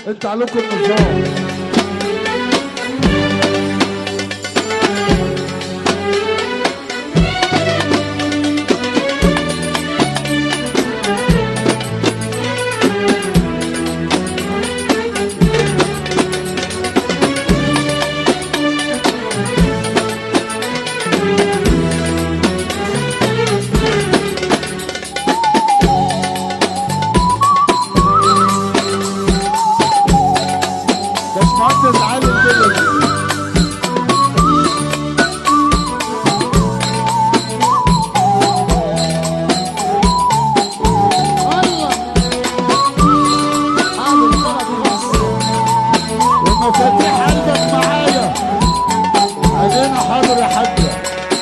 انت عليكم النظام باشمهندس علي الدنيا الله حاضر طلب مصر ومفاتيح قلبك معايا ادينا حاضر يا حاجه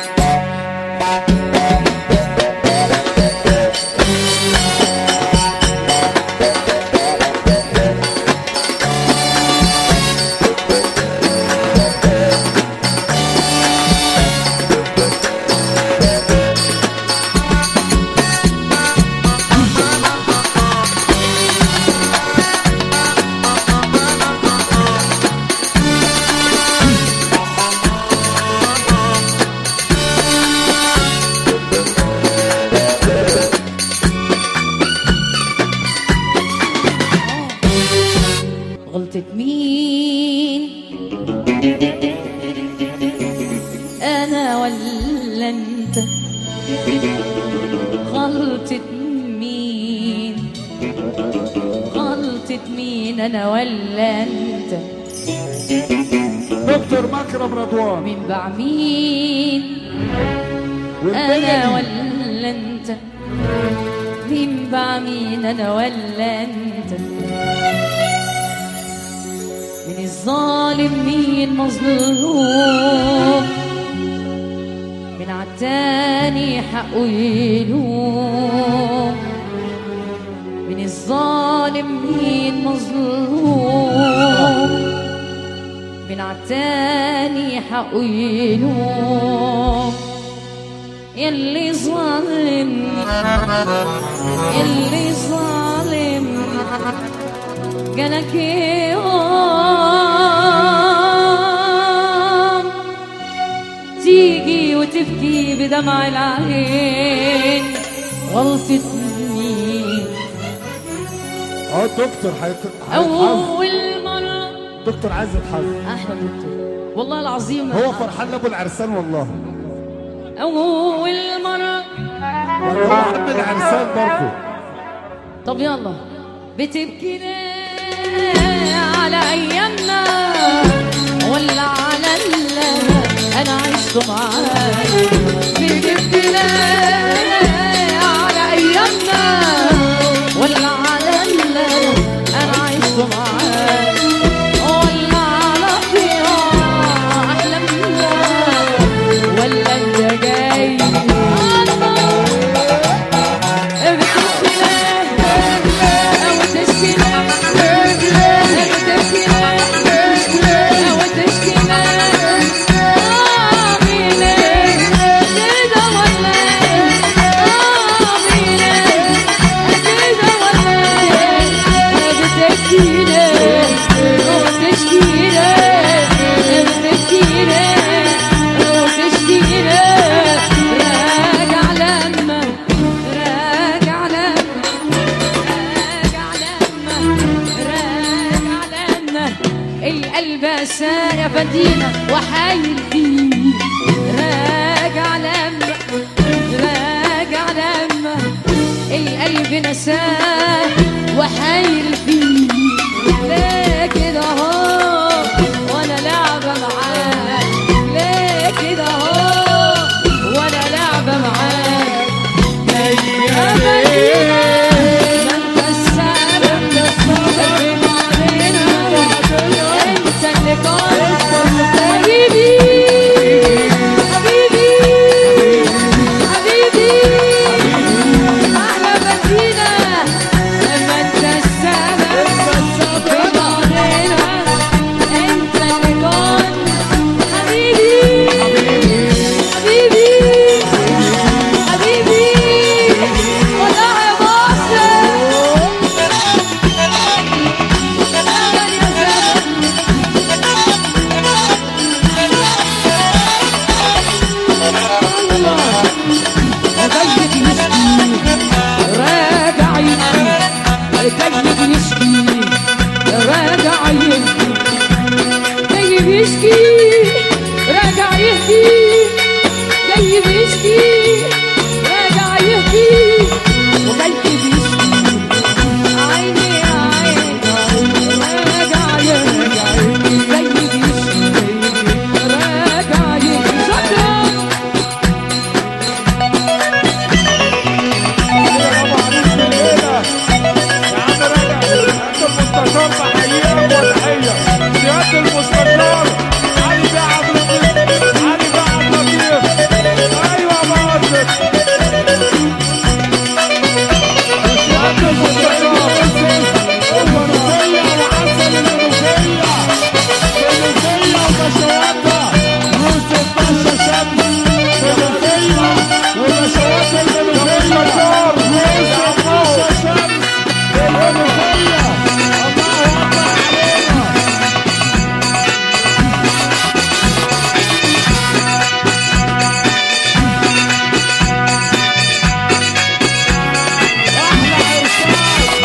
غلطة مين أنا ولا أنت غلطة مين غلطة مين أنا ولا أنت دكتور مكرم رضوان مين باع مين أنا والبلدي ولا أنت مين باع مين أنا ولا أنت من الظالم مين مظلوم من عالتاني حقه يلوم من الظالم مين مظلوم من عالتاني حقه يلوم يلي ظالم يلي ظالم جالك يوم تيجي وتبكي بدمع العين غلطة مين اه دكتور هيت- هيتحاسب أول مرة دكتور عايز يتحاسب أحلى دكتور والله العظيم هو فرحان لابو العرسان والله أول مرة ولا هو عم العرسان برضه طب يلا بتبكي ليه على ايامنا ولا على اللي انا عشته معاك بتبكي ليه على ايامنا ولا على اللي انا عشته معاك ولا على ضياع احلامنا ولا انت جاي راجع لما راجع لما راجع لما راجع لما القلب سايا بدينا وحايل فيه راجع لما راجع لما القلب نساه وحايل فيه ليه كده اهو وانا لعبه معاك ليه كده اهو وانا لعبه معاك يا مدينة ما انت السبب بين علينا انت اللي كنت حبيبي حبيبي حبيبي احلى مدينة ما انت السبب بحييك وتحيه سياده المستشار علي بيه عبد اللطيف علي بيه عبد اللطيف ايوه باسط سياده المستشار المنوفيه وعسل المنوفيه المنوفيه وبشواتها يوسف باشا شاب المنوفيه وبشوات المنوفيه يوسف باشا شاب المنوفيه الله اكبر علينا احلى عرسان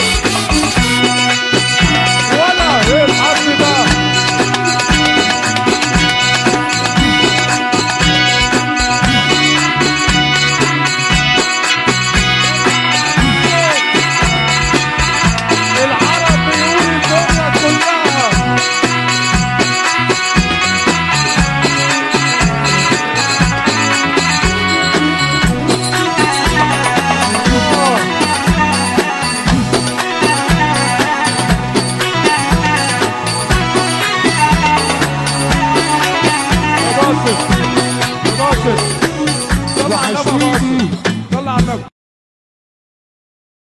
ولا ايه الحظ ده العرب بيقول الدنيا كلها يا باسط يا باسط طلع على النبي يا باسط طلع على النبي